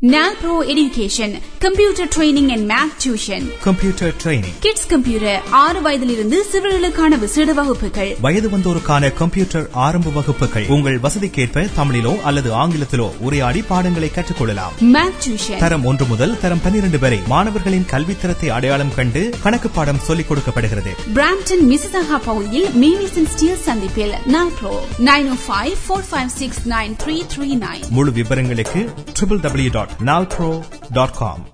NALPRO Education, Computer Training and Math Tuition. Computer training kids computer ஆறு வயதிலிருந்து சிறுவர்களுக்கான விசேட வகுப்புகள் வயது வந்தோருக்கான கம்ப்யூட்டர் ஆரம்ப வகுப்புகள் உங்கள் வசதிக்கேற்ப தமிழிலோ அல்லது ஆங்கிலத்திலோ உரையாடி பாடங்களை கற்றுக்கொள்ளலாம் மேத் டியூஷன் தரம் ஒன்று முதல் தரம் பன்னிரண்டு வரை மாணவர்களின் கல்வித்தரத்தை அடையாளம் கண்டு கணக்கு பாடம் சொல்லிக் கொடுக்கப்படுகிறது பிராம்டன் மிசிசாகா பகுதியில் மீனிசன் ஸ்டீல் சந்திப்பில் நால்ப்ரோ nine O five four five six nine three three nine முழு விவரங்களுக்கு ட்ரிபிள் டபிள்யூ டாட் நால்ப்ரோ டாட் காம்